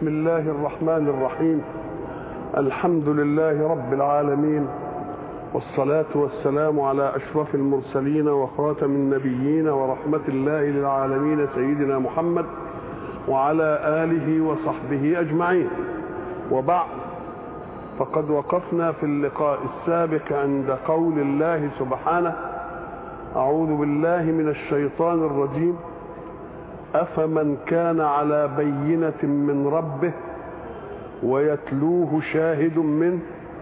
بسم الله الرحمن الرحيم الحمد لله رب العالمين والصلاة والسلام على أشرف المرسلين وخاتم النبيين ورحمة الله للعالمين سيدنا محمد وعلى آله وصحبه أجمعين وبعد فقد وقفنا في اللقاء السابق عند قول الله سبحانه أعوذ بالله من الشيطان الرجيم أفمن كان على بينة من ربه ويتلوه شاهد منه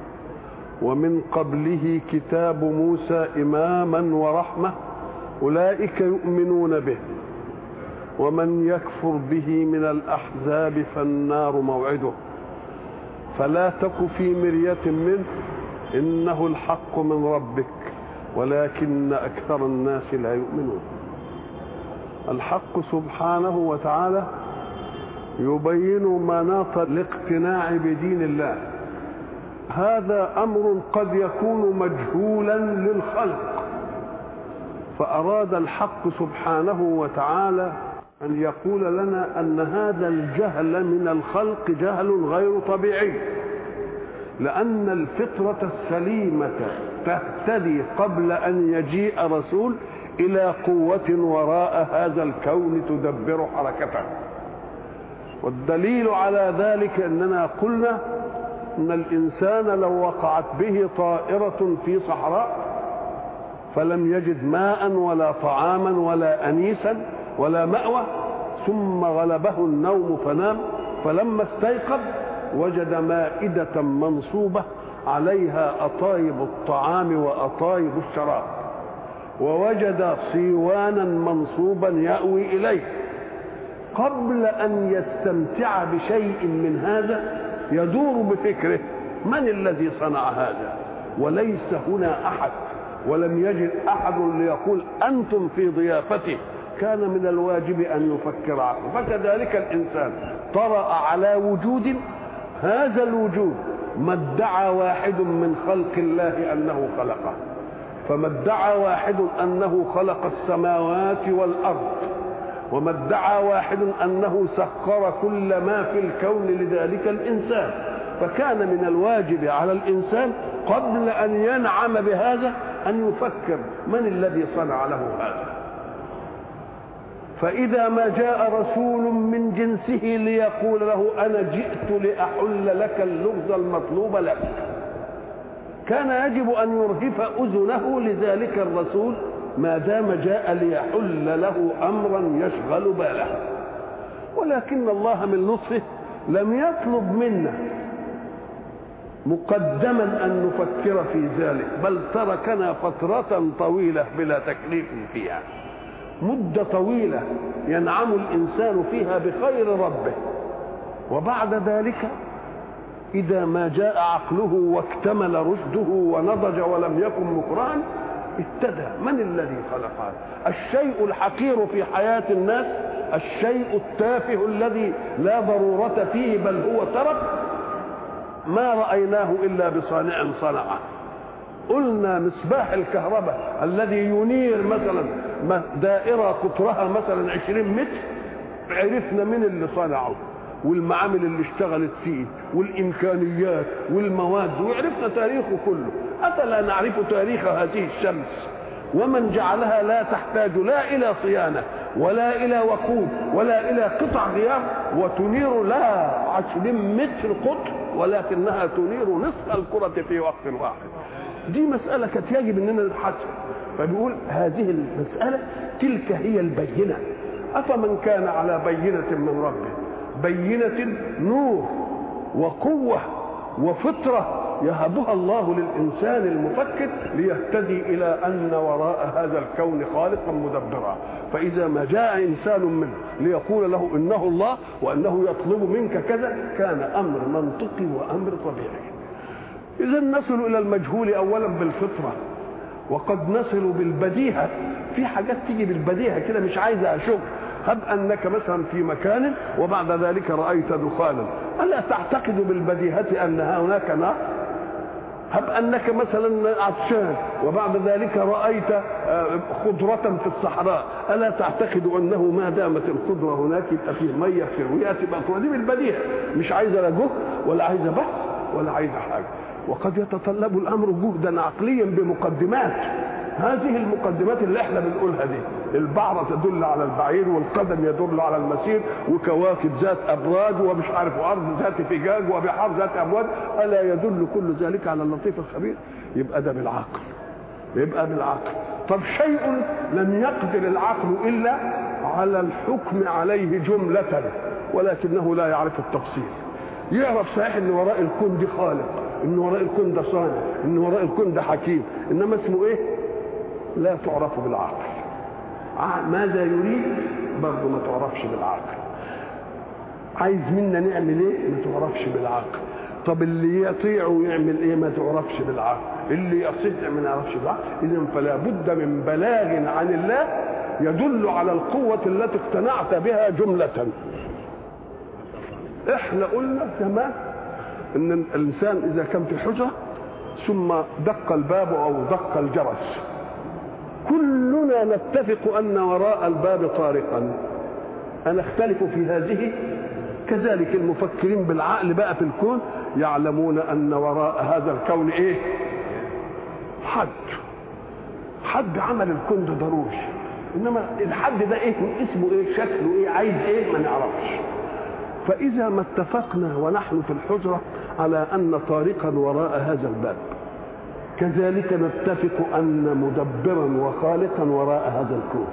ومن قبله كتاب موسى إماما ورحمة أولئك يؤمنون به ومن يكفر به من الأحزاب فالنار موعده فلا تك في مرية منه إنه الحق من ربك ولكن أكثر الناس لا يؤمنون الحق سبحانه وتعالى يبين مناط الاقتناع بدين الله هذا امر قد يكون مجهولا للخلق فاراد الحق سبحانه وتعالى ان يقول لنا ان هذا الجهل من الخلق جهل غير طبيعي لان الفطره السليمه تهتدي قبل ان يجيء رسول الى قوه وراء هذا الكون تدبر حركته والدليل على ذلك اننا قلنا ان الانسان لو وقعت به طائره في صحراء فلم يجد ماء ولا طعاما ولا انيسا ولا ماوى ثم غلبه النوم فنام فلما استيقظ وجد مائده منصوبه عليها اطايب الطعام واطايب الشراب ووجد صيوانا منصوبا ياوي اليه قبل ان يستمتع بشيء من هذا يدور بفكره من الذي صنع هذا وليس هنا احد ولم يجد احد ليقول انتم في ضيافتي كان من الواجب ان يفكر عقله فكذلك الانسان طرا على وجود هذا الوجود ما ادعى واحد من خلق الله انه خلقه فما ادعى واحد انه خلق السماوات والارض وما ادعى واحد انه سخر كل ما في الكون لذلك الانسان فكان من الواجب على الانسان قبل ان ينعم بهذا ان يفكر من الذي صنع له هذا فاذا ما جاء رسول من جنسه ليقول له انا جئت لاحل لك اللغز المطلوب لك كان يجب ان يرهف اذنه لذلك الرسول ما دام جاء ليحل له امرا يشغل باله ولكن الله من لطفه لم يطلب منا مقدما ان نفكر في ذلك بل تركنا فتره طويله بلا تكليف فيها مده طويله ينعم الانسان فيها بخير ربه وبعد ذلك اذا ما جاء عقله واكتمل رشده ونضج ولم يكن مكرها اهتدى من الذي خلق هذا الشيء الحقير في حياة الناس الشيء التافه الذي لا ضرورة فيه بل هو ترك ما رأيناه إلا بصانع صنعه قلنا مصباح الكهرباء الذي ينير مثلا دائرة قطرها مثلا عشرين متر عرفنا من اللي صنعه والمعامل اللي اشتغلت فيه والامكانيات والمواد وعرفنا تاريخه كله افلا نعرف تاريخ هذه الشمس ومن جعلها لا تحتاج لا الى صيانه ولا الى وقود ولا الى قطع غيار وتنير لا عشرين متر قطر ولكنها تنير نصف الكرة في وقت واحد دي مسألة كانت يجب اننا نبحثها فبيقول هذه المسألة تلك هي البينة أفمن كان على بينة من ربه بينة نور وقوة وفطرة يهبها الله للإنسان المفكر ليهتدي إلى أن وراء هذا الكون خالقا مدبرا فإذا ما جاء إنسان منه ليقول له إنه الله وأنه يطلب منك كذا كان أمر منطقي وأمر طبيعي إذا نصل إلى المجهول أولا بالفطرة وقد نصل بالبديهة في حاجات تيجي بالبديهة كده مش عايزة أشوف هب انك مثلا في مكان وبعد ذلك رايت دخانا الا تعتقد بالبديهه ان هناك نار هب انك مثلا عطشان وبعد ذلك رايت آه، خضره في الصحراء الا تعتقد انه ما دامت الخضره هناك يبقى فيه ميه في الرؤيه تبقى دي بالبديهه مش عايزه لا جهد ولا عايزه بحث ولا عايزه حاجه وقد يتطلب الامر جهدا عقليا بمقدمات هذه المقدمات اللي احنا بنقولها دي البعرة تدل على البعير والقدم يدل على المسير وكواكب ذات ابراج ومش عارف وارض ذات فجاج وبحار ذات امواج الا يدل كل ذلك على اللطيف الخبير يبقى ده بالعقل يبقى بالعقل طب شيء لم يقدر العقل الا على الحكم عليه جملة ولكنه لا يعرف التفصيل يعرف صحيح ان وراء الكون دي خالق ان وراء الكون ده صانع ان وراء الكون ده حكيم انما اسمه ايه لا تعرف بالعقل ماذا يريد برضه ما تعرفش بالعقل عايز منا نعمل ايه ما تعرفش بالعقل طب اللي يطيع ويعمل ايه ما تعرفش بالعقل اللي يصدع ما نعرفش بالعقل اذا فلا بد من بلاغ عن الله يدل على القوة التي اقتنعت بها جملة احنا قلنا زمان ان الانسان اذا كان في حجرة ثم دق الباب او دق الجرس كلنا نتفق ان وراء الباب طارقا انا اختلف في هذه كذلك المفكرين بالعقل بقى في الكون يعلمون ان وراء هذا الكون ايه حد حد عمل الكون ده ضروري انما الحد ده ايه اسمه ايه شكله ايه عايز ايه ما نعرفش فاذا ما اتفقنا ونحن في الحجره على ان طارقا وراء هذا الباب كذلك نتفق ان مدبرا وخالقا وراء هذا الكون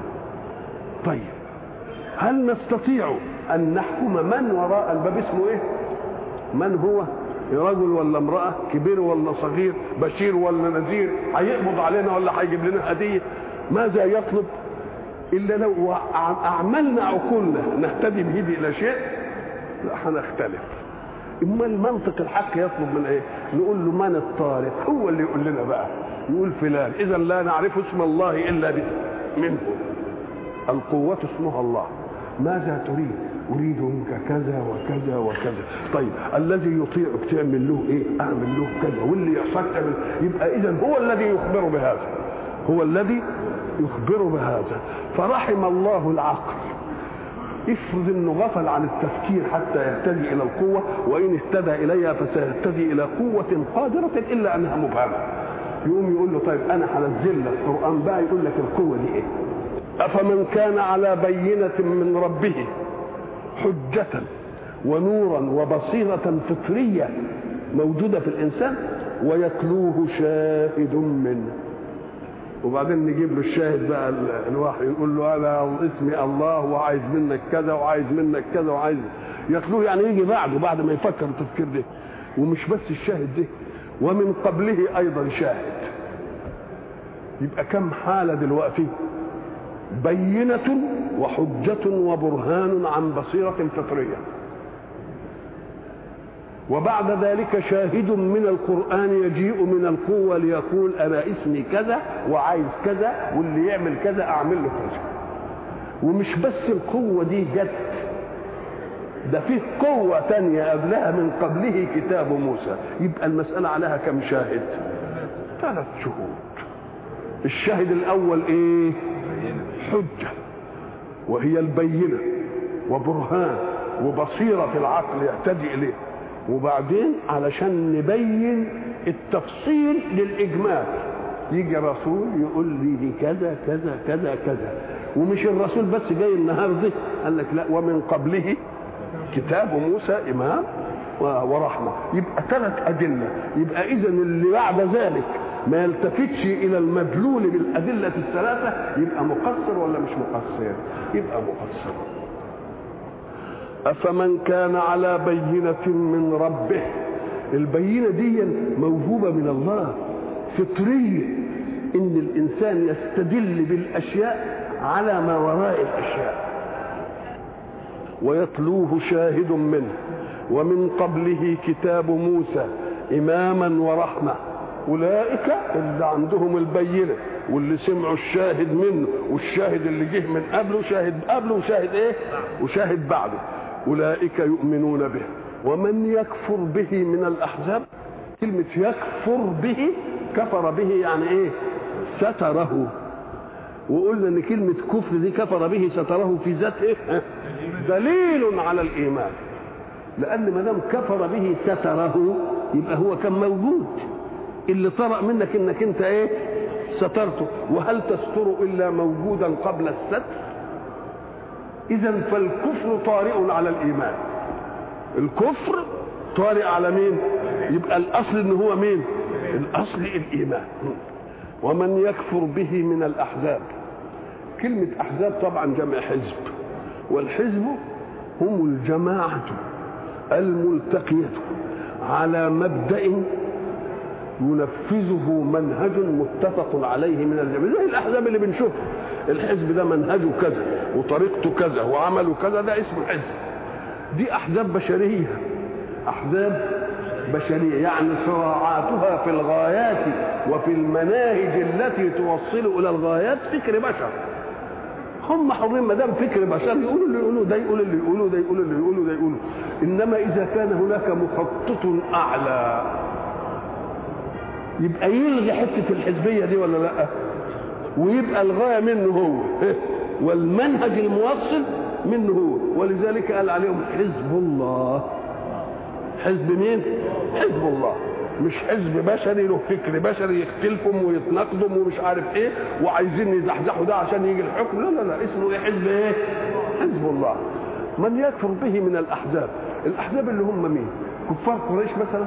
طيب هل نستطيع ان نحكم من وراء الباب اسمه ايه من هو رجل ولا امرأة كبير ولا صغير بشير ولا نذير هيقبض علينا ولا هيجيب لنا هدية ماذا يطلب إلا لو أعملنا عقولنا نهتدي به إلى شيء لا هنختلف اما المنطق الحق يطلب من ايه نقول له من الطارق هو اللي يقول لنا بقى يقول فلان اذا لا نعرف اسم الله الا منه القوة اسمها الله ماذا تريد اريد منك كذا وكذا وكذا طيب الذي يطيعك تعمل له ايه اعمل له كذا واللي يعصاك تعمل يبقى اذا هو الذي يخبر بهذا هو الذي يخبر بهذا فرحم الله العقل افرض انه غفل عن التفكير حتى يهتدي الى القوه وان اهتدى اليها فسيهتدي الى قوه قادره الا انها مبهمه يقوم يقول له طيب انا هنزل لك القران بقى يقول لك القوه دي ايه افمن كان على بينه من ربه حجه ونورا وبصيره فطريه موجوده في الانسان ويتلوه شاهد منه وبعدين نجيب له الشاهد بقى الوحي يقول له انا اسمي الله وعايز منك كذا وعايز منك كذا وعايز يتلوه يعني يجي بعده بعد ما يفكر التفكير ده ومش بس الشاهد ده ومن قبله ايضا شاهد يبقى كم حاله دلوقتي بينة وحجة وبرهان عن بصيرة فطرية وبعد ذلك شاهد من القرآن يجيء من القوة ليقول أنا اسمي كذا وعايز كذا واللي يعمل كذا أعمل له كذا ومش بس القوة دي جت ده فيه قوة تانية قبلها من قبله كتاب موسى يبقى المسألة عليها كم شاهد ثلاث شهود الشاهد الأول إيه حجة وهي البينة وبرهان وبصيرة في العقل يهتدي إليه وبعدين علشان نبين التفصيل للاجمال يجي رسول يقول لي دي كذا كذا كذا كذا ومش الرسول بس جاي النهارده قال لك لا ومن قبله كتاب موسى امام ورحمه يبقى ثلاث ادله يبقى اذا اللي بعد ذلك ما يلتفتش الى المدلول بالادله الثلاثه يبقى مقصر ولا مش مقصر يبقى مقصر أفمن كان على بينة من ربه البينة دي موهوبة من الله فطرية إن الإنسان يستدل بالأشياء على ما وراء الأشياء ويتلوه شاهد منه ومن قبله كتاب موسى إماما ورحمة أولئك اللي عندهم البينة واللي سمعوا الشاهد منه والشاهد اللي جه من قبله شاهد قبله وشاهد ايه وشاهد بعده أولئك يؤمنون به ومن يكفر به من الأحزاب كلمة يكفر به كفر به يعني ايه ستره وقلنا ان كلمة كفر دي كفر به ستره في ذاته دليل على الايمان لان ما دام كفر به ستره يبقى هو كان موجود اللي طرأ منك انك انت ايه سترته وهل تستر الا موجودا قبل الستر اذا فالكفر طارئ على الايمان الكفر طارئ على مين يبقى الاصل ان هو مين الاصل الايمان ومن يكفر به من الاحزاب كلمه احزاب طبعا جمع حزب والحزب هم الجماعه الملتقيه على مبدا ينفذه منهج متفق عليه من الجميع زي الاحزاب اللي بنشوفها الحزب ده منهجه كذا وطريقته كذا وعمله كذا ده اسمه حزب دي احزاب بشريه احزاب بشريه يعني صراعاتها في الغايات وفي المناهج التي توصل الى الغايات فكر بشر هم حرين ما دام فكر بشر يقولوا اللي يقولوا ده يقول اللي يقولوا ده يقول اللي يقولوا ده يقولوا انما اذا كان هناك مخطط اعلى يبقى يلغي حته الحزبيه دي ولا لا ويبقى الغايه منه هو والمنهج الموصل منه هو ولذلك قال عليهم حزب الله حزب مين حزب الله مش حزب بشري له فكر بشري يختلفهم ويتناقضوا ومش عارف ايه وعايزين يزحزحوا ده عشان يجي الحكم لا لا لا اسمه ايه حزب ايه حزب الله من يكفر به من الاحزاب الاحزاب اللي هم مين كفار قريش مثلا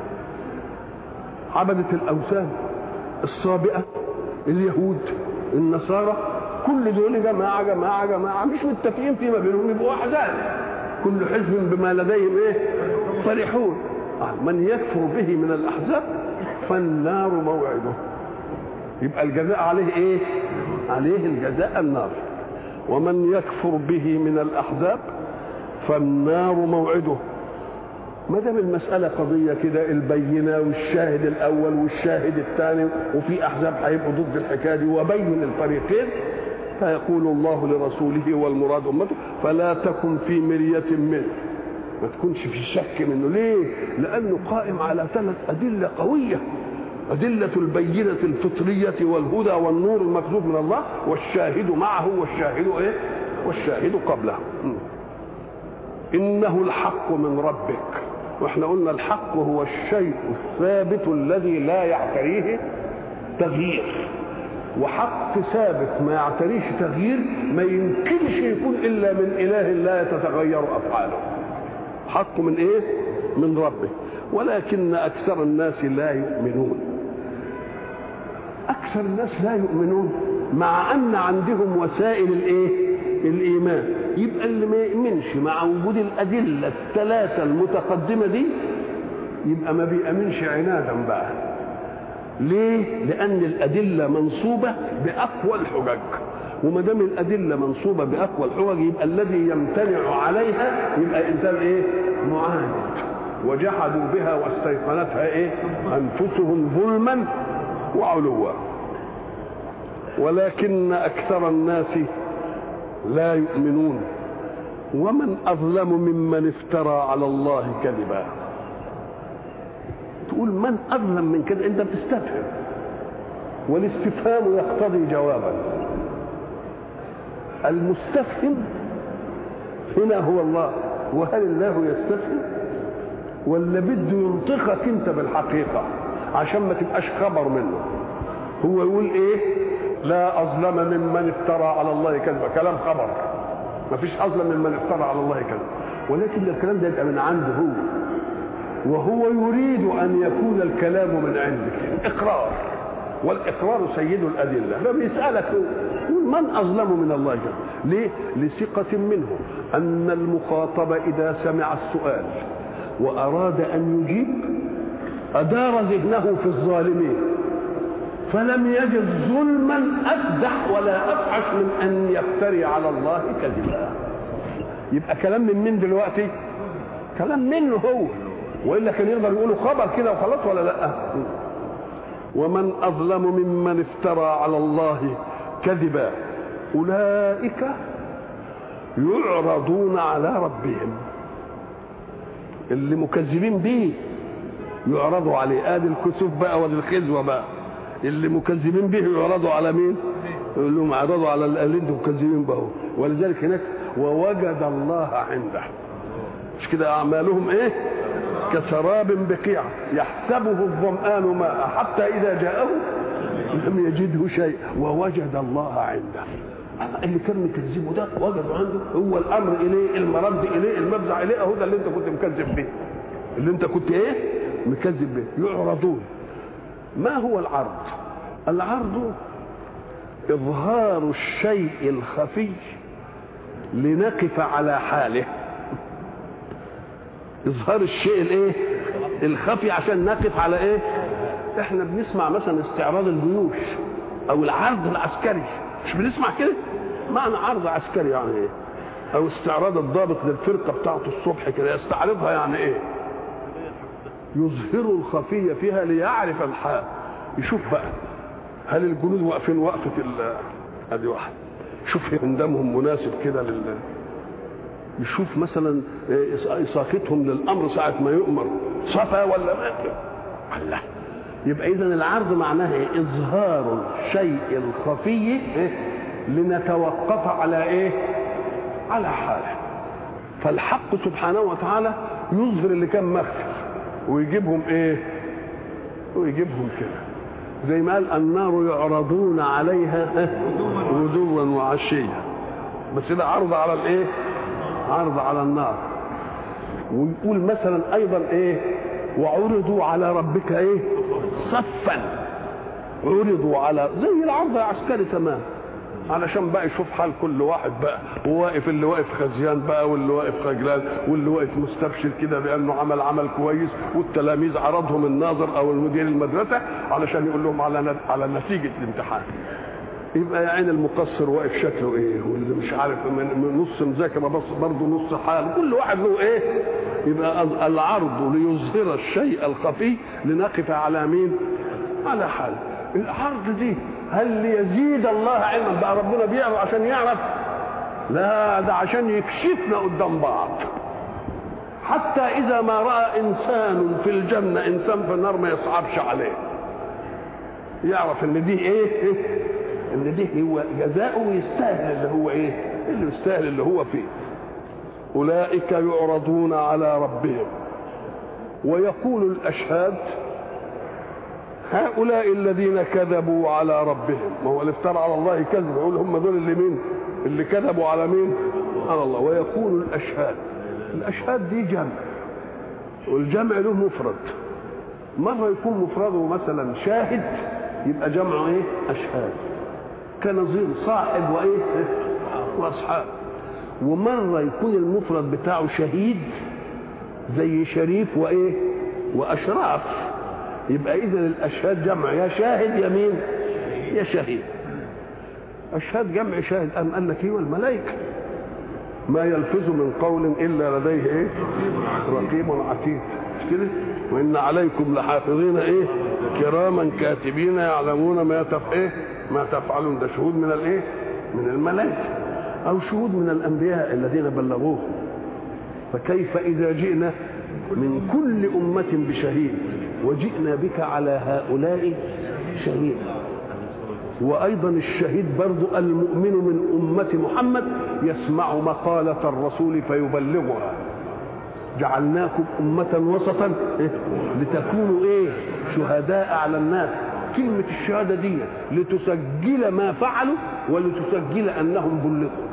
عبدة الأوثان الصابئة اليهود النصارى كل دول جماعة جماعة جماعة مش متفقين فيما بينهم يبقوا أحزاب كل حزب بما لديهم إيه فرحون من يكفر به من الأحزاب فالنار موعده يبقى الجزاء عليه إيه عليه الجزاء النار ومن يكفر به من الأحزاب فالنار موعده ما دام المسألة قضية كده البينة والشاهد الأول والشاهد الثاني وفي أحزاب هيبقوا ضد الحكاية دي وبين الفريقين فيقول الله لرسوله والمراد أمته فلا تكن في مرية منه ما تكونش في شك منه ليه؟ لأنه قائم على ثلاث أدلة قوية أدلة البينة الفطرية والهدى والنور المكذوب من الله والشاهد معه والشاهد إيه؟ والشاهد قبله إنه الحق من ربك واحنا قلنا الحق هو الشيء الثابت الذي لا يعتريه تغيير وحق ثابت ما يعتريش تغيير ما يمكنش يكون الا من اله لا تتغير افعاله حق من ايه من ربه ولكن اكثر الناس لا يؤمنون اكثر الناس لا يؤمنون مع ان عندهم وسائل الايه الايمان يبقى اللي ما يؤمنش مع وجود الادله الثلاثه المتقدمه دي يبقى ما بيامنش عنادا بقى ليه لان الادله منصوبه باقوى الحجج وما دام الادله منصوبه باقوى الحجج يبقى الذي يمتنع عليها يبقى انسان ايه معاند وجحدوا بها واستيقنتها ايه انفسهم ظلما وعلوا ولكن اكثر الناس لا يؤمنون ومن اظلم ممن افترى على الله كذبا تقول من اظلم من كده انت بتستفهم والاستفهام يقتضي جوابا المستفهم هنا هو الله وهل الله يستفهم ولا بده ينطقك انت بالحقيقه عشان ما تبقاش خبر منه هو يقول ايه لا اظلم ممن افترى على الله كذبا كلام خبر ما فيش اظلم ممن افترى على الله كذبا ولكن الكلام ده يبقى من عنده هو وهو يريد ان يكون الكلام من عندك اقرار والاقرار سيد الادله فبيسالك يقول من اظلم من الله جل ليه لثقه منه ان المخاطب اذا سمع السؤال واراد ان يجيب ادار ذهنه في الظالمين فلم يجد ظلما افدح ولا افحش من ان يفتري على الله كذبا يبقى كلام من مين دلوقتي كلام منه هو والا كان يقدر يقولوا خبر كده وخلاص ولا لا ومن اظلم ممن افترى على الله كذبا اولئك يعرضون على ربهم اللي مكذبين به يعرضوا عليه ادي الكسوف بقى وادي الخزوه بقى اللي مكذبين به يعرضوا على مين؟ يقول لهم اعرضوا على اللي انتم مكذبين به ولذلك هناك ووجد الله عنده مش كده اعمالهم ايه؟ كسراب بقيع يحسبه الظمآن ماء حتى إذا جاءه لم يجده شيء ووجد الله عنده اللي كان مكذبه ده وجده عنده هو الامر اليه المرد اليه المفزع اليه اهو ده اللي انت كنت مكذب به اللي انت كنت ايه مكذب به يعرضون ما هو العرض العرض اظهار الشيء الخفي لنقف على حاله اظهار الشيء الايه الخفي عشان نقف على ايه احنا بنسمع مثلا استعراض الجيوش او العرض العسكري مش بنسمع كده معنى عرض عسكري يعني ايه او استعراض الضابط للفرقه بتاعته الصبح كده يستعرضها يعني ايه يظهر الخفيه فيها ليعرف الحال يشوف بقى هل الجنود واقفين وقفه ال ادي واحد شوف اندمهم مناسب كده لل يشوف مثلا إساقتهم للأمر ساعة ما يؤمر صفا ولا ما الله يبقى إذا العرض معناه إيه؟ إظهار الشيء الخفي إيه؟ لنتوقف على إيه؟ على حاله فالحق سبحانه وتعالى يظهر اللي كان مخفي ويجيبهم إيه؟ ويجيبهم كده زي ما قال النار يعرضون عليها غدوا وعشيا بس ده عرض على الايه؟ عرض على النار ويقول مثلا ايضا ايه وعرضوا على ربك ايه صفا عرضوا على زي العرض العسكري تمام علشان بقى يشوف حال كل واحد بقى وواقف اللي واقف خزيان بقى واللي واقف خجلان واللي واقف مستبشر كده بانه عمل عمل كويس والتلاميذ عرضهم الناظر او المدير المدرسه علشان يقول لهم على على نتيجه الامتحان يبقى يا عين المقصر واقف شكله ايه واللي مش عارف من نص مذاكره بس برضه نص حال كل واحد له ايه يبقى العرض ليظهر الشيء الخفي لنقف على مين على حال العرض دي هل ليزيد الله علما بقى ربنا بيعرف عشان يعرف لا ده عشان يكشفنا قدام بعض حتى اذا ما راى انسان في الجنه انسان في النار ما يصعبش عليه يعرف ان دي ايه ان دي هو جزاؤه يستاهل اللي هو ايه اللي يستاهل اللي هو فيه اولئك يعرضون على ربهم ويقول الاشهاد هؤلاء الذين كذبوا على ربهم ما هو اللي افترى على الله كذب يقول هم دول اللي مين اللي كذبوا على مين على الله ويقول الاشهاد الاشهاد دي جمع والجمع له مفرد مره يكون مفرده مثلا شاهد يبقى جمعه ايه اشهاد كنظير صاحب وايه واصحاب ومره يكون المفرد بتاعه شهيد زي شريف وايه واشراف يبقى اذا الاشهاد جمع يا شاهد يا مين يا شهيد اشهاد جمع شاهد ام قال لك ايه والملائكه ما يلفظ من قول الا لديه ايه رقيب عتيد مش كده وان عليكم لحافظين ايه كراما كاتبين يعلمون ما تف ايه ما تفعلون ده شهود من الايه من الملائكه او شهود من الانبياء الذين بلغوه فكيف اذا جئنا من كل امه بشهيد وجئنا بك على هؤلاء شهيدا وايضا الشهيد برضو المؤمن من امه محمد يسمع مقاله الرسول فيبلغها جعلناكم أمة وسطا لتكونوا إيه شهداء على الناس كلمة الشهادة دي لتسجل ما فعلوا ولتسجل أنهم بلغوا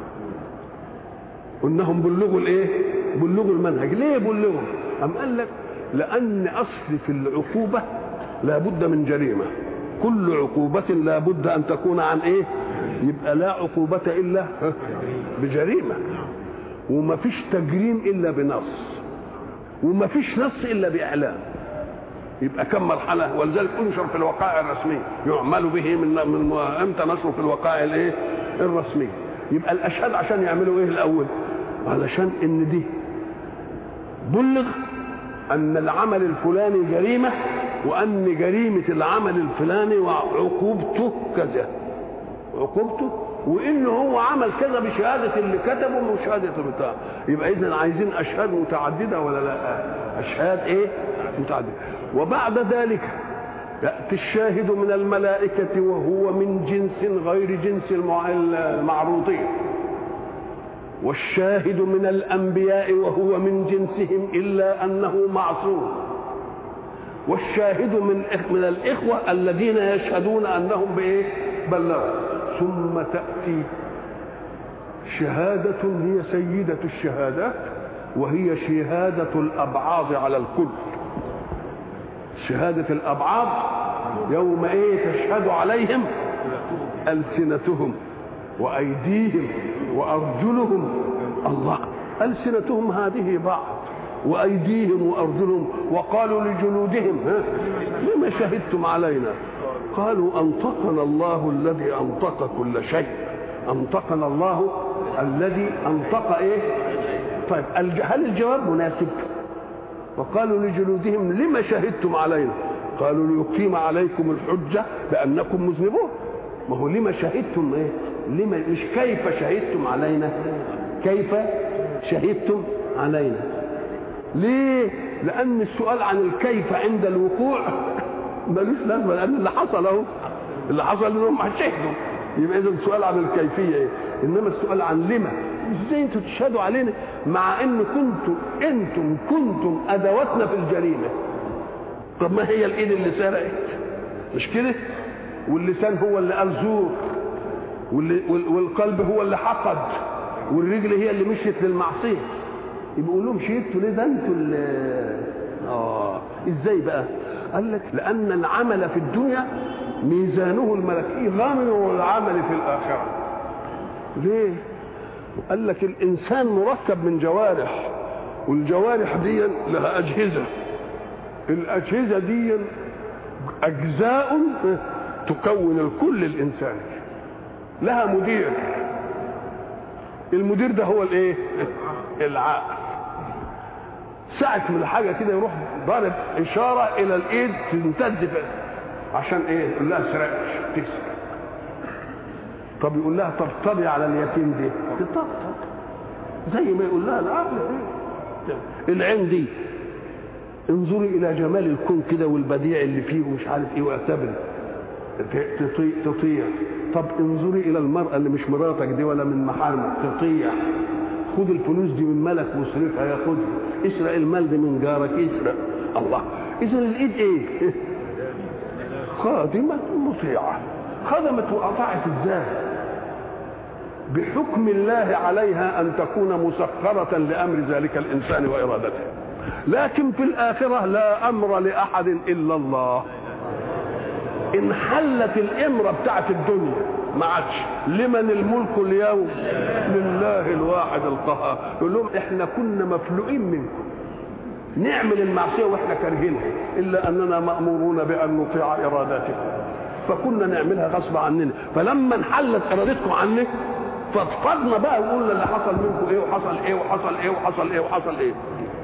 أنهم بلغوا الإيه بلغوا المنهج ليه بلغوا أم قال لك لأن أصل في العقوبة لابد من جريمة كل عقوبة لابد أن تكون عن إيه يبقى لا عقوبة إلا بجريمة وما فيش تجريم الا بنص وما فيش نص الا باعلام يبقى كم مرحله ولذلك انشر في الوقائع الرسميه يعمل به من من امتى نشره في الوقائع الايه الرسميه يبقى الاشهاد عشان يعملوا ايه الاول علشان ان دي بلغ ان العمل الفلاني جريمه وان جريمه العمل الفلاني وعقوبته كذا عقوبته وانه هو عمل كذا بشهاده اللي كتبه وشهاده بتاع يبقى اذا عايزين اشهاد متعدده ولا لا اشهاد ايه متعدده وبعد ذلك ياتي الشاهد من الملائكه وهو من جنس غير جنس المعروضين والشاهد من الانبياء وهو من جنسهم الا انه معصوم والشاهد من من الاخوه الذين يشهدون انهم بايه بلغوا ثم تأتي شهادة هي سيدة الشهادات وهي شهادة الأبعاض على الكل شهادة الأبعاض يوم إيه تشهد عليهم ألسنتهم وأيديهم وأرجلهم الله ألسنتهم هذه بعض وأيديهم وأرجلهم وقالوا لجلودهم ها لما شهدتم علينا قالوا أنطقنا الله الذي أنطق كل شيء أنطقنا الله الذي أنطق إيه طيب هل الجواب مناسب وقالوا لجلودهم لما شهدتم علينا قالوا ليقيم عليكم الحجة بأنكم مذنبون ما هو لما شهدتم ايه لما مش كيف شهدتم علينا كيف شهدتم علينا ليه لأن السؤال عن الكيف عند الوقوع ملوش لازمه لان اللي حصل اهو اللي حصل انهم شهدوا يبقى اذا السؤال عن الكيفيه ايه انما السؤال عن لما ازاي انتوا تشهدوا علينا مع ان كنتم انتم كنتم ادواتنا في الجريمه طب ما هي الايد اللي سرقت مش كده واللسان هو اللي قال زور والقلب هو اللي حقد والرجل هي اللي مشيت للمعصيه يبقوا لهم شهدتوا ليه ده انتوا اللي اه ازاي بقى قال لك لأن العمل في الدنيا ميزانه الملكي غامر العمل في الآخرة ليه؟ قال لك الإنسان مركب من جوارح والجوارح دي لها أجهزة الأجهزة دي أجزاء تكون الكل الإنساني لها مدير المدير ده هو الايه العقل ساعة من الحاجة كده يروح ضارب إشارة إلى الإيد تمتد عشان إيه؟ يقول لها سرقش تسرق طب يقول لها طبطبي على اليتيم دي تطبطب زي ما يقول لها العقل العين دي انظري إلى جمال الكون كده والبديع اللي فيه ومش عارف إيه واعتبري تطيع طب انظري إلى المرأة اللي مش مراتك دي ولا من محارمك تطيع خد الفلوس دي من ملك واصرفها ياخدها اسرق المال ده من جارك اسرق الله اذا الايد ايه خادمة مطيعة خدمت وأطاعت ازاي بحكم الله عليها أن تكون مسخرة لأمر ذلك الإنسان وإرادته لكن في الآخرة لا أمر لأحد إلا الله إن حلت الإمرة بتاعت الدنيا ما عادش لمن الملك اليوم لله الواحد القهار يقول لهم احنا كنا مفلوقين منكم نعمل المعصيه واحنا كارهينها الا اننا مامورون بان نطيع اراداتكم فكنا نعملها غصب عننا فلما انحلت ارادتكم عنك فضفضنا بقى وقلنا اللي حصل منكم ايه وحصل ايه وحصل ايه وحصل ايه وحصل ايه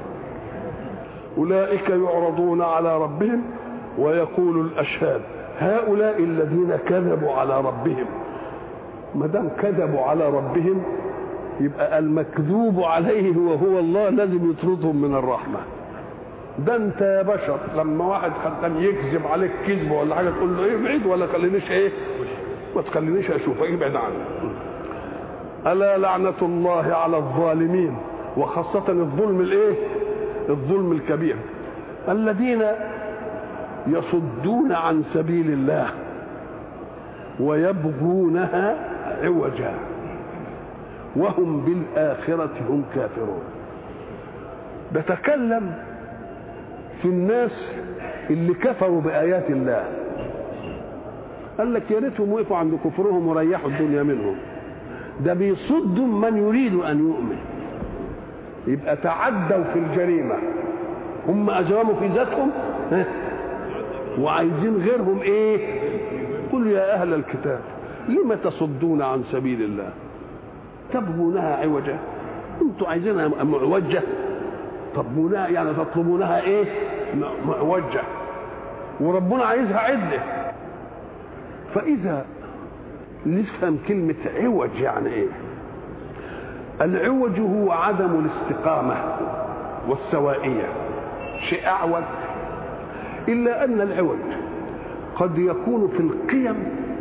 اولئك يعرضون على ربهم ويقول الاشهاد هؤلاء الذين كذبوا على ربهم ما دام كذبوا على ربهم يبقى المكذوب عليه هو هو الله لازم يطردهم من الرحمه ده انت يا بشر لما واحد كان يكذب عليك كذب ولا حاجه تقول له ايه ابعد ولا خلينيش ايه ما تخلينيش اشوفك ابعد عني الا لعنه الله على الظالمين وخاصه الظلم الايه الظلم الكبير الذين يصدون عن سبيل الله ويبغونها عوجا وهم بالآخرة هم كافرون بتكلم في الناس اللي كفروا بآيات الله قال لك يا ريتهم وقفوا عند كفرهم وريحوا الدنيا منهم ده بيصدوا من يريد أن يؤمن يبقى تعدوا في الجريمة هم أجرموا في ذاتهم وعايزين غيرهم ايه قل يا اهل الكتاب لم تصدون عن سبيل الله تبغونها عوجا انتوا عايزينها معوجه تطلبونها يعني تطلبونها ايه معوجه وربنا عايزها عده فاذا نفهم كلمة عوج يعني ايه العوج هو عدم الاستقامة والسوائية شيء أعوج إلا أن العوج قد يكون في القيم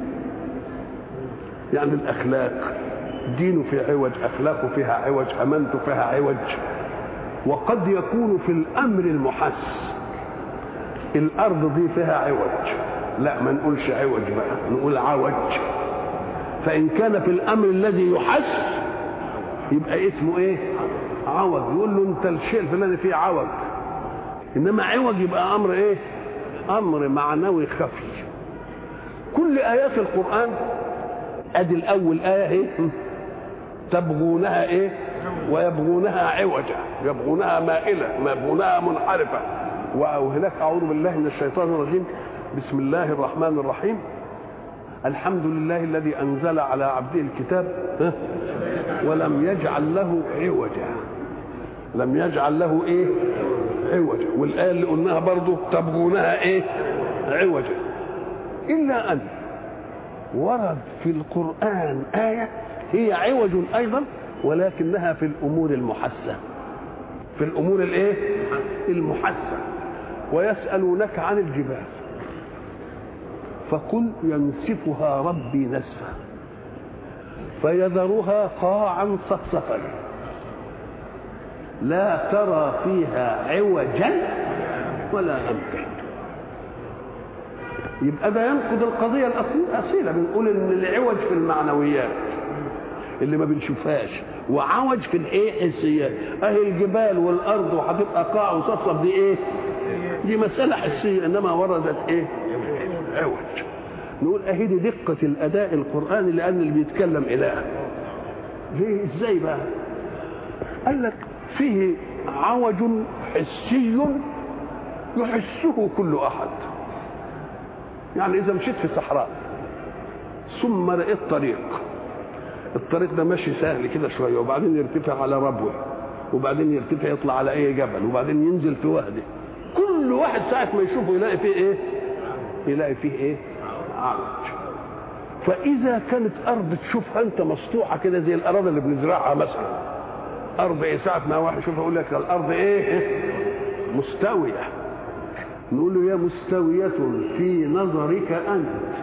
يعني الأخلاق دينه في عوج أخلاقه فيها عوج أمانته فيها عوج وقد يكون في الأمر المحس الأرض دي فيها عوج لا ما نقولش عوج بقى نقول عوج فإن كان في الأمر الذي يحس يبقى اسمه إيه عوج يقول له أنت الشيء الفلاني فيه عوج إنما عوج يبقى أمر إيه أمر معنوي خفي كل آيات القرآن أدي الأول آية إيه تبغونها إيه ويبغونها عوجا يبغونها مائلة يبغونها منحرفة وهناك أعوذ بالله من الشيطان الرجيم بسم الله الرحمن الرحيم الحمد لله الذي أنزل على عبده الكتاب ولم يجعل له عوجا لم يجعل له ايه عوجا والآية اللي قلناها برضه تبغونها ايه عوجا إلا أن ورد في القرآن آية هي عوج أيضا ولكنها في الأمور المحسة في الأمور الإيه؟ المحسة ويسألونك عن الجبال فقل ينسفها ربي نسفا فيذرها قاعا صفصفا لا ترى فيها عوجا ولا أمتا يبقى ده ينقض القضية الأصيلة بنقول إن العوج في المعنويات اللي ما بنشوفهاش وعوج في الايه حسيات اهي الجبال والارض وهتبقى قاع وصفصف دي ايه دي مساله حسيه انما وردت ايه عوج نقول اهي دي دقه الاداء القراني لان اللي بيتكلم اله ليه ازاي بقى قال لك فيه عوج حسي يحسه كل احد يعني اذا مشيت في صحراء ثم لقيت طريق الطريق ده ماشي سهل كده شويه وبعدين يرتفع على ربوه وبعدين يرتفع يطلع على اي جبل وبعدين ينزل في وهده كل واحد ساعه ما يشوفه يلاقي فيه ايه يلاقي فيه ايه عرج فاذا كانت ارض تشوفها انت مسطوعه كده زي الاراضي اللي بنزرعها مثلا ارض ايه ساعه ما واحد يشوفها يقول لك الارض ايه مستويه نقول له يا مستويه في نظرك انت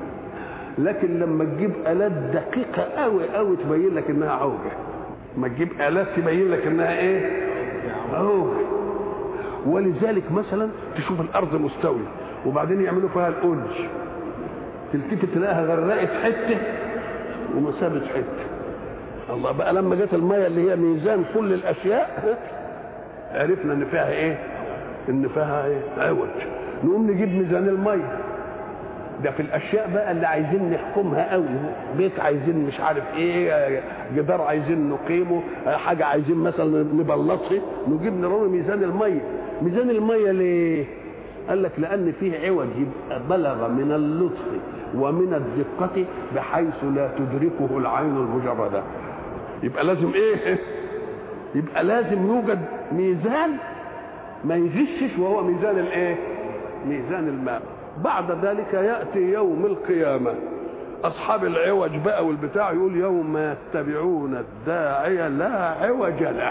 لكن لما تجيب الات دقيقه قوي قوي تبين لك انها عوجه ما تجيب الات تبين لك انها ايه عوجه ولذلك مثلا تشوف الارض مستويه وبعدين يعملوا فيها الأولج تلتفت تلاقيها غرقت حته وما سابت حته الله بقى لما جت الميه اللي هي ميزان كل الاشياء عرفنا ان فيها ايه ان فيها ايه عوج نقوم نجيب ميزان الميه ده في الاشياء بقى اللي عايزين نحكمها قوي بيت عايزين مش عارف ايه جدار عايزين نقيمه حاجه عايزين مثلا نبلطها نجيب نرمي ميزان الميه ميزان الميه ليه قال لك لان فيه عوج يبقى بلغ من اللطف ومن الدقه بحيث لا تدركه العين المجرده يبقى لازم ايه يبقى لازم يوجد ميزان ما يغشش وهو ميزان الايه ميزان الماء بعد ذلك ياتي يوم القيامه اصحاب العوج بقى والبتاع يقول يوم يتبعون الداعي لا عوج له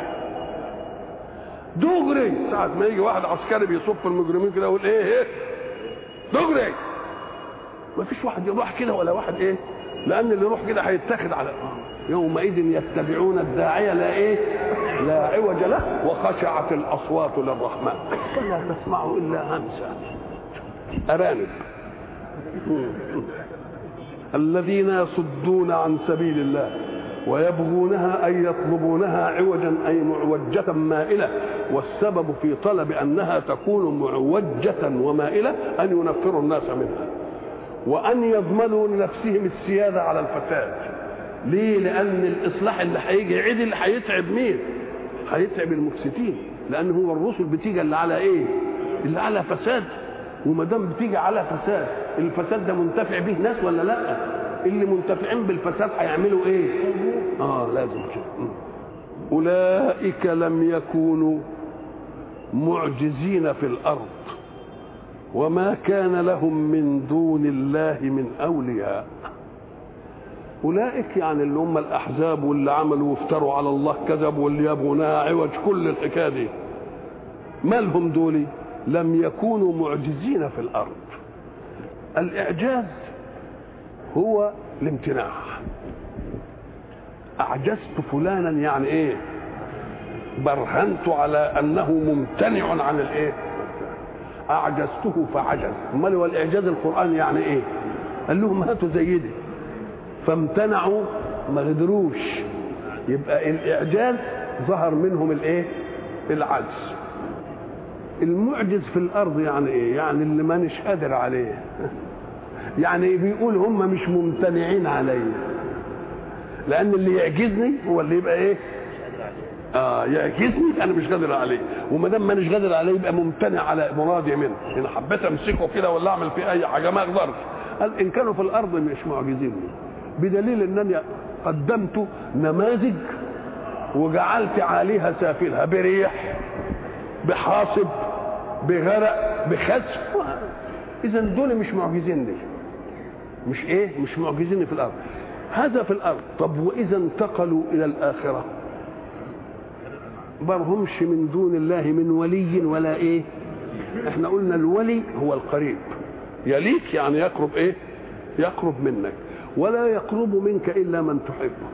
دغري ساعة ما يجي واحد عسكري بيصف المجرمين كده يقول ايه ايه دغري ما فيش واحد يروح كده ولا واحد ايه لان اللي يروح كده هيتاخد على يومئذ يتبعون الداعي لا ايه لا عوج له وخشعت الاصوات للرحمن فلا تسمع الا همسا ارانب الذين يصدون عن سبيل الله ويبغونها أي يطلبونها عوجا أي معوجة مائلة والسبب في طلب أنها تكون معوجة ومائلة أن ينفروا الناس منها وأن يضمنوا لنفسهم السيادة على الفساد ليه؟ لأن الإصلاح اللي هيجي عدل هيتعب مين؟ هيتعب المفسدين لأن هو الرسل بتيجي اللي على إيه؟ اللي على فساد وما دام بتيجي على فساد الفساد ده منتفع به ناس ولا لا؟ اللي منتفعين بالفساد هيعملوا ايه اه لازم كده اولئك لم يكونوا معجزين في الارض وما كان لهم من دون الله من اولياء اولئك يعني اللي هم الاحزاب واللي عملوا وافتروا على الله كذب واللي يبغونها عوج كل الحكايه دي مالهم دول لم يكونوا معجزين في الارض الاعجاز هو الامتناع اعجزت فلانا يعني ايه برهنت على انه ممتنع عن الايه اعجزته فعجز امال هو الاعجاز القراني يعني ايه قال لهم هاتوا زي دي فامتنعوا ما قدروش يبقى الاعجاز ظهر منهم الايه العجز المعجز في الارض يعني ايه يعني اللي مانيش قادر عليه يعني بيقول هم مش ممتنعين عليا لان اللي يعجزني هو اللي يبقى ايه اه يعجزني انا مش قادر عليه وما دام مانيش قادر عليه يبقى ممتنع على مرادي منه ان حبيت امسكه كده ولا اعمل فيه اي حاجه ما اقدرش قال ان كانوا في الارض مش معجزين بدليل انني قدمت نماذج وجعلت عليها سافلها بريح بحاصب بغرق بخسف اذا دول مش معجزين لي مش ايه مش معجزين في الارض هذا في الارض طب واذا انتقلوا الى الاخره برهمش من دون الله من ولي ولا ايه احنا قلنا الولي هو القريب يليك يعني يقرب ايه يقرب منك ولا يقرب منك الا من تحبه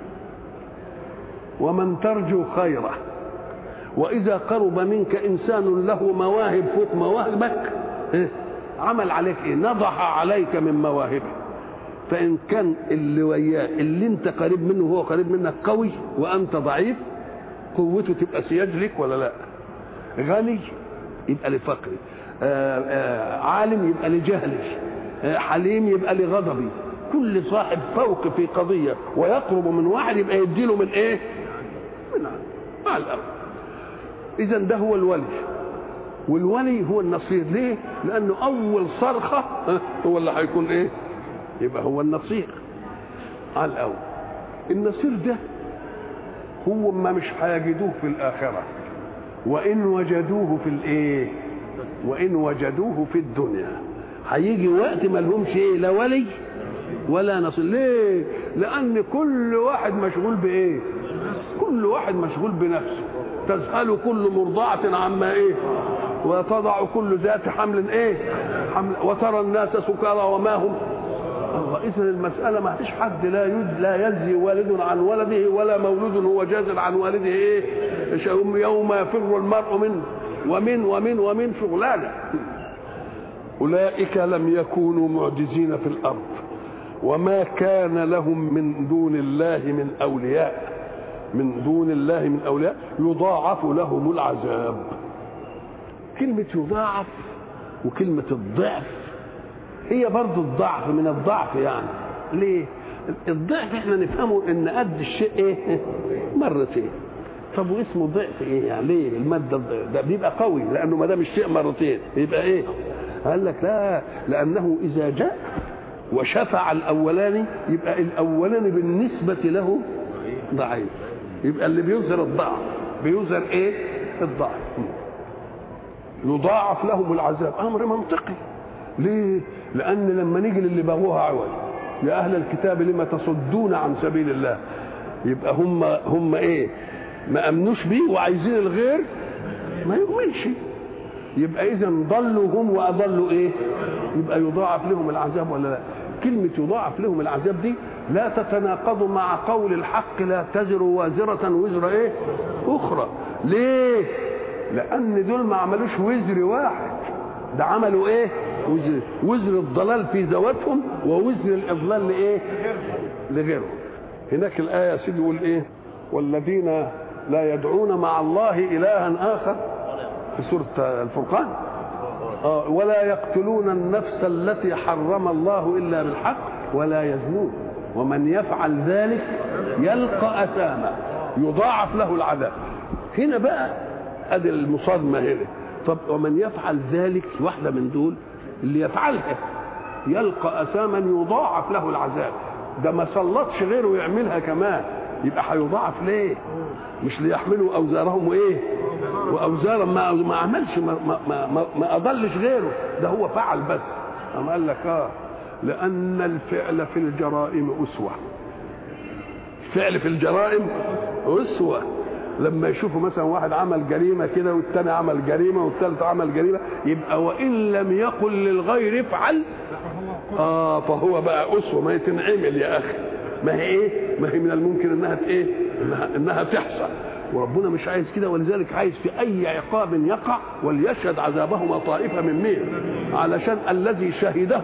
ومن ترجو خيره واذا قرب منك انسان له مواهب فوق مواهبك إيه؟ عمل عليك ايه نضح عليك من مواهبه فان كان اللي وياه اللي انت قريب منه هو قريب منك قوي وانت ضعيف قوته تبقى سياج لك ولا لا غني يبقى لفقري آآ آآ عالم يبقى لجهلي حليم يبقى لغضبي كل صاحب فوق في قضية ويقرب من واحد يبقى يديله من ايه من مع الأرض إذا ده هو الولي والولي هو النصير ليه لأنه أول صرخة هو اللي هيكون ايه يبقى هو النصير على الأول النصير ده هو ما مش هيجدوه في الآخرة وإن وجدوه في الإيه وإن وجدوه في الدنيا هيجي وقت ما لهمش إيه لا ولي ولا نصير ليه لأن كل واحد مشغول بإيه كل واحد مشغول بنفسه تذهل كل مرضعة عما إيه وتضع كل ذات حمل إيه حمل وترى الناس سكارى وما هم الله اذا المساله ما فيش حد لا يد لا يجزي والد عن ولده ولا مولود هو جاز عن والده ايه يوم يفر المرء منه ومن ومن ومن شغلانه اولئك لم يكونوا معجزين في الارض وما كان لهم من دون الله من اولياء من دون الله من اولياء يضاعف لهم العذاب كلمه يضاعف وكلمه الضعف هي برضو الضعف من الضعف يعني ليه الضعف احنا نفهمه ان قد الشيء ايه مرتين طب واسمه ضعف ايه يعني ليه الماده ده بيبقى قوي لانه ما دام الشيء مرتين يبقى ايه قال لك لا لانه اذا جاء وشفع الاولاني يبقى الاولاني بالنسبه له ضعيف يبقى اللي بيظهر الضعف بيظهر ايه الضعف يضاعف لهم العذاب امر منطقي ليه لان لما نيجي للي بغوها عوج يا اهل الكتاب لما تصدون عن سبيل الله يبقى هم هم ايه ما امنوش بيه وعايزين الغير ما يؤمنش يبقى اذا ضلوا هم واضلوا ايه يبقى يضاعف لهم العذاب ولا لا كلمة يضاعف لهم العذاب دي لا تتناقض مع قول الحق لا تزر وازرة وزر ايه اخرى ليه لان دول ما عملوش وزر واحد ده عملوا ايه وزر, وزر الضلال في ذواتهم ووزر الاضلال لايه لغيرهم هناك الايه يا سيدي يقول ايه والذين لا يدعون مع الله الها اخر في سوره الفرقان آه ولا يقتلون النفس التي حرم الله الا بالحق ولا يزنون ومن يفعل ذلك يلقى اثاما يضاعف له العذاب هنا بقى ادي المصادمه هنا طب ومن يفعل ذلك واحده من دول اللي يفعلها يلقى اثاما يضاعف له العذاب ده ما سلطش غيره يعملها كمان يبقى هيضاعف ليه مش ليحملوا اوزارهم وايه واوزارا ما ما عملش ما ما ما, ما اضلش غيره ده هو فعل بس اما قال لك اه لان الفعل في الجرائم اسوه الفعل في الجرائم اسوه لما يشوفوا مثلا واحد عمل جريمه كده والتاني عمل جريمه والثالث عمل جريمه يبقى وان لم يقل للغير افعل اه فهو بقى اسوه ما تنعمل يا اخي ما هي ايه ما هي من الممكن انها ايه انها, إنها تحصل وربنا مش عايز كده ولذلك عايز في اي عقاب يقع وليشهد عذابهما طائفه من مين علشان الذي شهده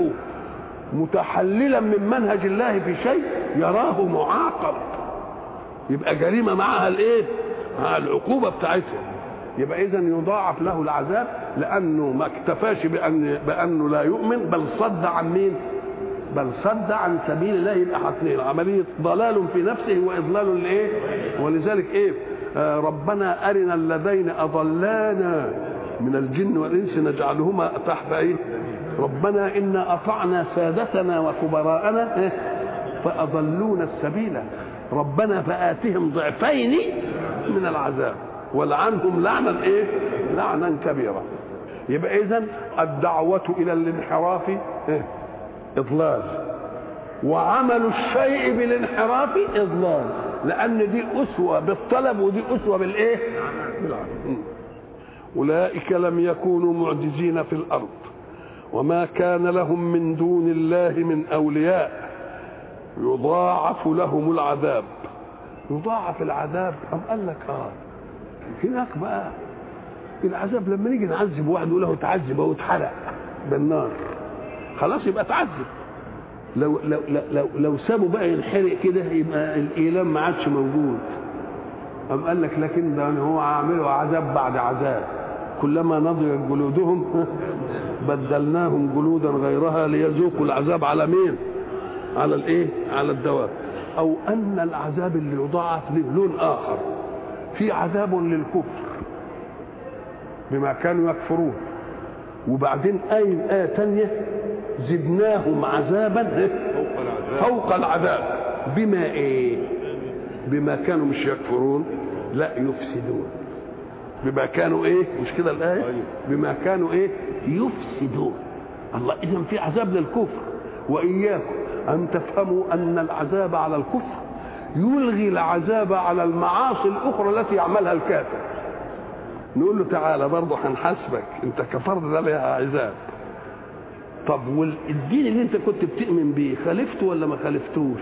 متحللا من منهج الله في شيء يراه معاقب يبقى جريمه معها الايه مع العقوبه بتاعتها يبقى اذا يضاعف له العذاب لانه ما اكتفاش بان بانه لا يؤمن بل صد عن مين بل صد عن سبيل الله يبقى حاطين عمليه ضلال في نفسه واضلال لايه ولذلك ايه آه ربنا ارنا اللذين اضلانا من الجن والانس نجعلهما تحت ايه ربنا انا اطعنا سادتنا وكبراءنا إيه؟ فاضلونا السبيل ربنا فاتهم ضعفين من العذاب ولعنهم لعنا ايه لعنا كبيرا يبقى اذا الدعوه الى الانحراف إيه؟ اضلال وعمل الشيء بالانحراف اضلال لان دي اسوه بالطلب ودي اسوه بالايه بالعمل اولئك لم يكونوا معجزين في الارض وما كان لهم من دون الله من اولياء يضاعف لهم العذاب يضاعف العذاب أم قال لك اه هناك بقى العذاب لما نيجي نعذب واحد يقول له تعذب او اتحرق بالنار خلاص يبقى تعذب لو لو لو لو سابه بقى ينحرق كده يبقى الايلام ما عادش موجود أم قال لك لكن ده هو عامله عذاب بعد عذاب كلما نضجت جلودهم بدلناهم جلودا غيرها ليذوقوا العذاب على مين؟ على الايه؟ على الدواب او ان العذاب اللي يضاعف له لون اخر في عذاب للكفر بما كانوا يكفرون وبعدين آية آية تانية زدناهم عذابا فوق العذاب بما ايه بما كانوا مش يكفرون لا يفسدون بما كانوا ايه مش كده الايه بما كانوا ايه يفسدون الله اذا في عذاب للكفر واياكم ان تفهموا ان العذاب على الكفر يلغي العذاب على المعاصي الاخرى التي يعملها الكافر نقول له تعالى برضه هنحاسبك انت كفرت ده لها عذاب طب والدين اللي انت كنت بتؤمن بيه خالفته ولا ما خالفتوش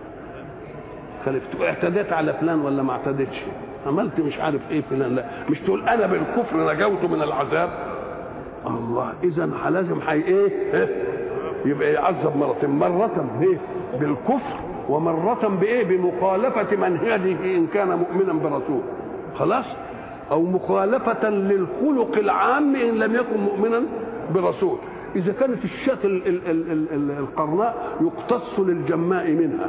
خالفته اعتديت على فلان ولا ما اعتدتش عملت مش عارف ايه فلان لا مش تقول انا بالكفر نجوت من العذاب الله اذا لازم حي ايه, إيه؟ يبقى يعذب مرتين مرة ايه بالكفر ومرة بايه بمخالفة منهجه ان كان مؤمنا برسول خلاص او مخالفة للخلق العام ان لم يكن مؤمنا برسول اذا كانت الشاة ال- ال- ال- ال- ال- القرناء يقتص للجماء منها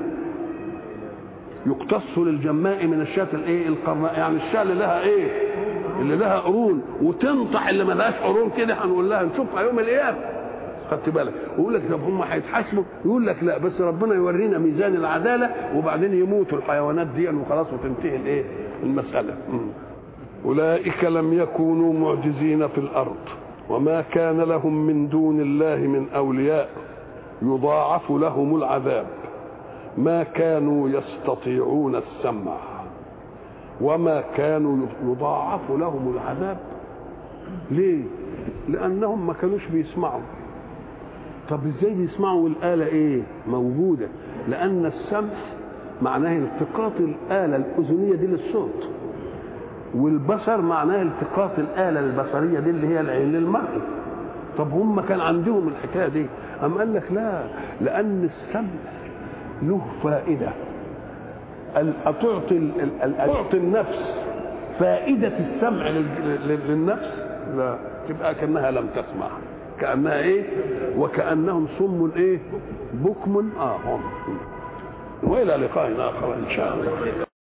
يقتص للجماء من الشاة الايه القرناء يعني الشاة اللي لها ايه اللي لها قرون وتنطح اللي ما لهاش قرون كده هنقول لها نشوفها يوم القيامه خدت بالك ويقول لك طب هم هيتحاسبوا يقول لك لا بس ربنا يورينا ميزان العداله وبعدين يموتوا الحيوانات دي وخلاص وتنتهي الايه المساله مم. اولئك لم يكونوا معجزين في الارض وما كان لهم من دون الله من اولياء يضاعف لهم العذاب ما كانوا يستطيعون السمع وما كانوا يضاعف لهم العذاب ليه لانهم ما كانوش بيسمعوا طب ازاي بيسمعوا والاله ايه موجوده لان السمع معناه التقاط الاله الاذنيه دي للصوت والبصر معناه التقاط الاله البصريه دي اللي هي العين للمرء طب هم كان عندهم الحكايه دي أم قال لك لا لان السمع له فائده ال- تعطي ال- ال- تعطي النفس فائده السمع لل- لل- للنفس لا تبقى كانها لم تسمع كانها ايه وكانهم صم ايه بكم اه هم والى لقاء اخر ان شاء الله